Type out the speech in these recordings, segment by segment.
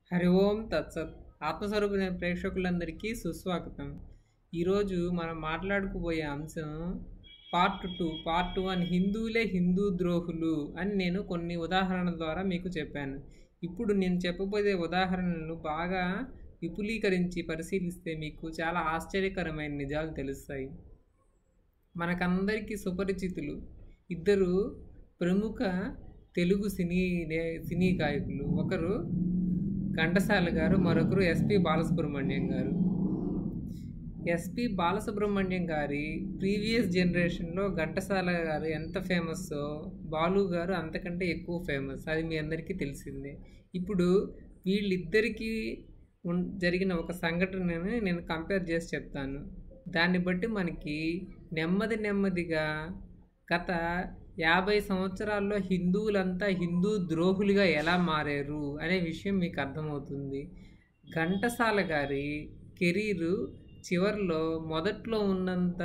హరి ఓం తత్సత్ ఆత్మస్వరూపమైన ప్రేక్షకులందరికీ సుస్వాగతం ఈరోజు మనం మాట్లాడుకోబోయే అంశం పార్ట్ టూ పార్ట్ వన్ హిందువులే హిందూ ద్రోహులు అని నేను కొన్ని ఉదాహరణల ద్వారా మీకు చెప్పాను ఇప్పుడు నేను చెప్పబోయే ఉదాహరణలు బాగా విపులీకరించి పరిశీలిస్తే మీకు చాలా ఆశ్చర్యకరమైన నిజాలు తెలుస్తాయి మనకందరికీ సుపరిచితులు ఇద్దరు ప్రముఖ తెలుగు సినీ నే- సినీ గాయకులు ఒకరు ఘంటసాల గారు మరొకరు ఎస్పి బాలసుబ్రహ్మణ్యం గారు ఎస్పి బాలసుబ్రహ్మణ్యం గారి ప్రీవియస్ జనరేషన్లో ఘంటసాల గారు ఎంత ఫేమస్సో బాలు గారు అంతకంటే ఎక్కువ ఫేమస్ అది మీ అందరికీ తెలిసిందే ఇప్పుడు వీళ్ళిద్దరికీ ఉన్- జరిగిన ఒక సంఘటనని నేను కంపేర్ చేసి చెప్తాను దాన్ని బట్టి మనకి నెమ్మది నెమ్మదిగా గత యాభై సంవత్సరాల్లో హిందువులంతా హిందూ ద్రోహులుగా ఎలా మారారు అనే విషయం మీకు అర్థమవుతుంది ఘంటసాల గారి కెరీరు చివరిలో మొదట్లో ఉన్నంత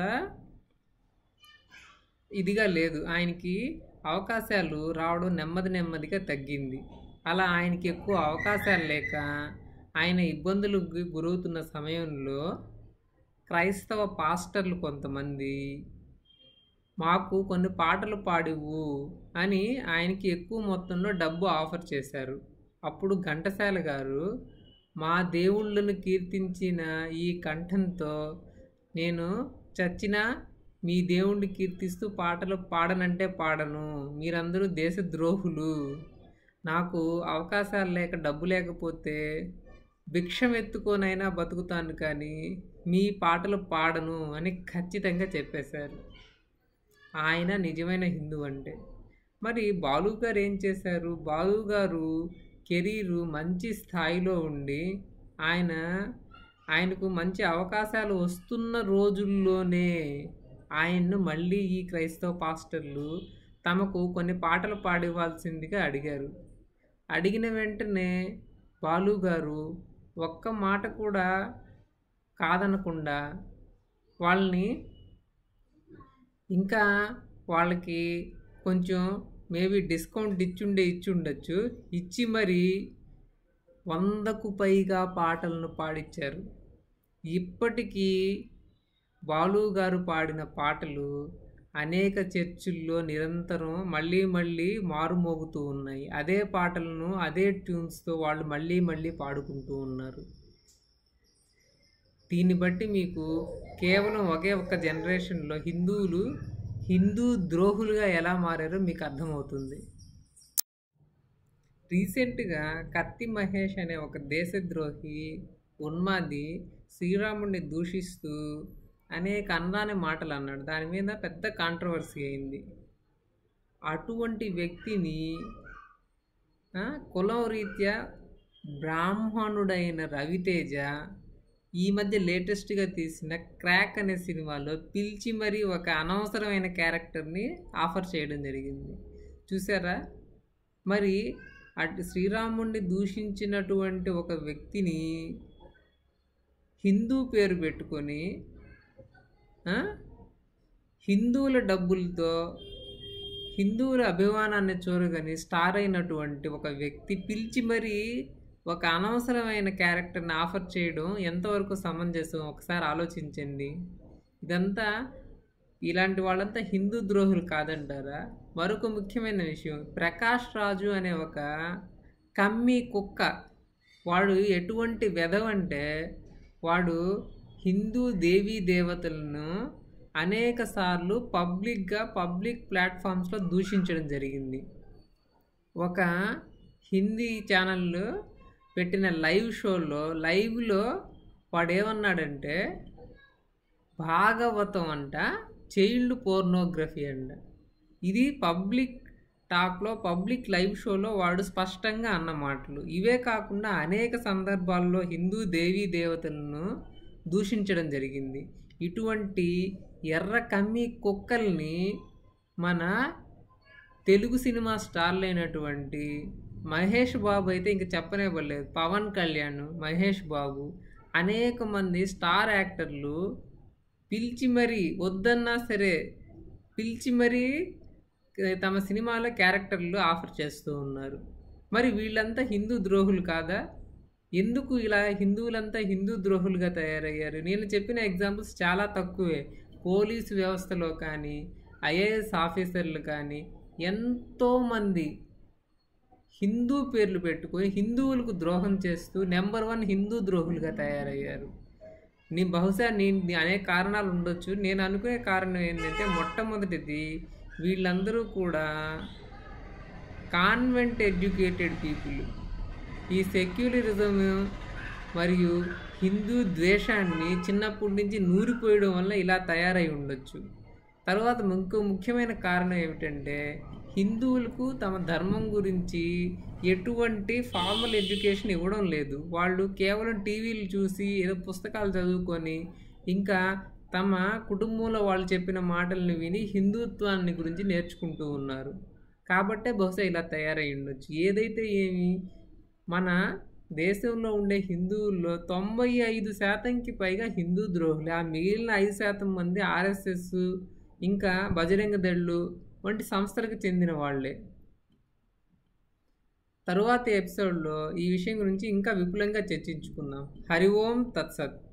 ఇదిగా లేదు ఆయనకి అవకాశాలు రావడం నెమ్మది నెమ్మదిగా తగ్గింది అలా ఆయనకి ఎక్కువ అవకాశాలు లేక ఆయన ఇబ్బందులకు గురవుతున్న సమయంలో క్రైస్తవ పాస్టర్లు కొంతమంది మాకు కొన్ని పాటలు పాడివు అని ఆయనకి ఎక్కువ మొత్తంలో డబ్బు ఆఫర్ చేశారు అప్పుడు ఘంటసాల గారు మా దేవుళ్ళను కీర్తించిన ఈ కంఠంతో నేను చచ్చినా మీ దేవుణ్ణి కీర్తిస్తూ పాటలు పాడనంటే పాడను మీరందరూ దేశద్రోహులు నాకు అవకాశాలు లేక డబ్బు లేకపోతే భిక్షం ఎత్తుకోనైనా బతుకుతాను కానీ మీ పాటలు పాడను అని ఖచ్చితంగా చెప్పేశారు ఆయన నిజమైన హిందూ అంటే మరి బాలు గారు ఏం చేశారు బాలు గారు కెరీరు మంచి స్థాయిలో ఉండి ఆయన ఆయనకు మంచి అవకాశాలు వస్తున్న రోజుల్లోనే ఆయన్ను మళ్ళీ ఈ క్రైస్తవ పాస్టర్లు తమకు కొన్ని పాటలు పాడివ్వాల్సిందిగా అడిగారు అడిగిన వెంటనే బాలు గారు ఒక్క మాట కూడా కాదనకుండా వాళ్ళని ఇంకా వాళ్ళకి కొంచెం మేబీ డిస్కౌంట్ ఇచ్చుండే ఇచ్చి ఉండొచ్చు ఇచ్చి మరి వందకు పైగా పాటలను పాడించారు ఇప్పటికీ బాలు గారు పాడిన పాటలు అనేక చర్చిల్లో నిరంతరం మళ్ళీ మళ్ళీ మారుమోగుతూ ఉన్నాయి అదే పాటలను అదే ట్యూన్స్తో వాళ్ళు మళ్ళీ మళ్ళీ పాడుకుంటూ ఉన్నారు దీన్ని బట్టి మీకు కేవలం ఒకే ఒక్క జనరేషన్లో హిందువులు హిందూ ద్రోహులుగా ఎలా మారారో మీకు అర్థమవుతుంది రీసెంట్గా కత్తి మహేష్ అనే ఒక దేశద్రోహి ఉన్మాది శ్రీరాముడిని దూషిస్తూ అనేక అన్నాని మాటలు అన్నాడు దాని మీద పెద్ద కాంట్రవర్సీ అయింది అటువంటి వ్యక్తిని ఆ, కులం రీత్యా బ్రాహ్మణుడైన రవితేజ ఈ మధ్య లేటెస్ట్గా తీసిన క్రాక్ అనే సినిమాలో పిలిచి మరీ ఒక అనవసరమైన క్యారెక్టర్ని ఆఫర్ చేయడం జరిగింది చూసారా మరి అటు శ్రీరాముడిని దూషించినటువంటి ఒక వ్యక్తిని హిందూ పేరు పెట్టుకొని ఆ, హిందువుల డబ్బులతో హిందువుల అభిమానాన్ని చూరగని స్టార్ అయినటువంటి ఒక వ్యక్తి పిలిచి మరీ ఒక అనవసరమైన క్యారెక్టర్ని ఆఫర్ చేయడం ఎంతవరకు సమంజసం ఒకసారి ఆలోచించండి ఇదంతా ఇలాంటి వాళ్ళంతా హిందూ ద్రోహులు కాదంటారా మరొక ముఖ్యమైన విషయం ప్రకాష్ రాజు అనే ఒక కమ్మి కుక్క వాడు ఎటువంటి వెధవంటే వాడు హిందూ దేవీ దేవతలను అనేక సార్లు పబ్లిక్గా పబ్లిక్ ప్లాట్ఫామ్స్లో దూషించడం జరిగింది ఒక హిందీ ఛానల్లో పెట్టిన లైవ్ షోలో లైవ్లో వాడు ఏమన్నాడంటే భాగవతం అంట చైల్డ్ పోర్నోగ్రఫీ అంట ఇది పబ్లిక్ టాక్లో పబ్లిక్ లైవ్ షోలో వాడు స్పష్టంగా అన్న మాటలు ఇవే కాకుండా అనేక సందర్భాల్లో హిందూ దేవీ దేవతలను దూషించడం జరిగింది ఇటువంటి ఎర్ర కమ్మి కుక్కల్ని మన తెలుగు సినిమా స్టార్లు అయినటువంటి మహేష్ బాబు అయితే ఇంక చెప్పనే పడలేదు పవన్ కళ్యాణ్ మహేష్ బాబు అనేక మంది స్టార్ యాక్టర్లు పిలిచి మరీ వద్దన్నా సరే పిలిచి మరీ తమ సినిమాలో క్యారెక్టర్లు ఆఫర్ చేస్తూ ఉన్నారు మరి వీళ్ళంతా హిందూ ద్రోహులు కాదా ఎందుకు ఇలా హిందువులంతా హిందూ ద్రోహులుగా తయారయ్యారు నేను చెప్పిన ఎగ్జాంపుల్స్ చాలా తక్కువే పోలీసు వ్యవస్థలో కానీ ఐఏఎస్ ఆఫీసర్లు కానీ ఎంతోమంది హిందూ పేర్లు పెట్టుకొని హిందువులకు ద్రోహం చేస్తూ నెంబర్ వన్ హిందూ ద్రోహులుగా తయారయ్యారు నీ బహుశా నేను అనేక కారణాలు ఉండొచ్చు నేను అనుకునే కారణం ఏంటంటే మొట్టమొదటిది వీళ్ళందరూ కూడా కాన్వెంట్ ఎడ్యుకేటెడ్ పీపుల్ ఈ సెక్యులరిజం మరియు హిందూ ద్వేషాన్ని చిన్నప్పటి నుంచి నూరిపోయడం వల్ల ఇలా తయారై ఉండొచ్చు తర్వాత ఇంకో ముఖ్యమైన కారణం ఏమిటంటే హిందువులకు తమ ధర్మం గురించి ఎటువంటి ఫార్మల్ ఎడ్యుకేషన్ ఇవ్వడం లేదు వాళ్ళు కేవలం టీవీలు చూసి ఏదో పుస్తకాలు చదువుకొని ఇంకా తమ కుటుంబంలో వాళ్ళు చెప్పిన మాటల్ని విని హిందుత్వాన్ని గురించి నేర్చుకుంటూ ఉన్నారు కాబట్టే బహుశా ఇలా తయారై ఉండొచ్చు ఏదైతే ఏమి మన దేశంలో ఉండే హిందువుల్లో తొంభై ఐదు శాతంకి పైగా హిందూ ద్రోహులే ఆ మిగిలిన ఐదు శాతం మంది ఆర్ఎస్ఎస్ ఇంకా బజరంగ దళ్ళు వంటి సంస్థలకు చెందిన వాళ్ళే తరువాతి ఎపిసోడ్లో ఈ విషయం గురించి ఇంకా విపులంగా చర్చించుకుందాం హరి ఓం తత్సత్